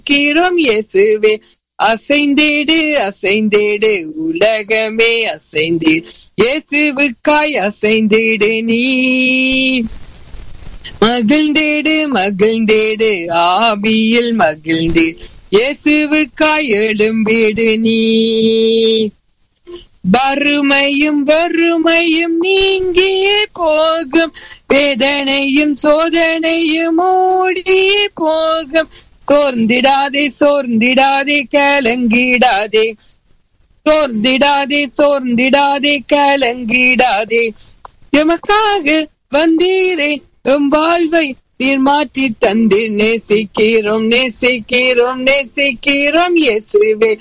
கீரம் இயேசுவே அசைந்திடு அசைந்திடு உலகமே அசைந்திடு இயேசுவுக்காய் அசைந்திடு நீ மகிழ்ந்தேடு மகிழ்ந்தேடு ஆவியில் மகிழ்ந்தேடு இயேசுவுக்காய் எழும்பிடு நீ வறுமையும் வறுமையும் நீங்கியே போகும் வேதனையும் சோதனையும் ஓடியே போகும் சோர்ந்திடாதே சோர்ந்திடாதே கலங்கிடாதே சோர்ந்திடாதே சோர்ந்திடாதே கலங்கிடாதே எமக்காக வந்தீரே எம் வாழ்வை நீர் மாற்றி தந்து நேசிக்கிறோம் நேசிக்கிறோம் நேசிக்கிறோம் இயேசுவே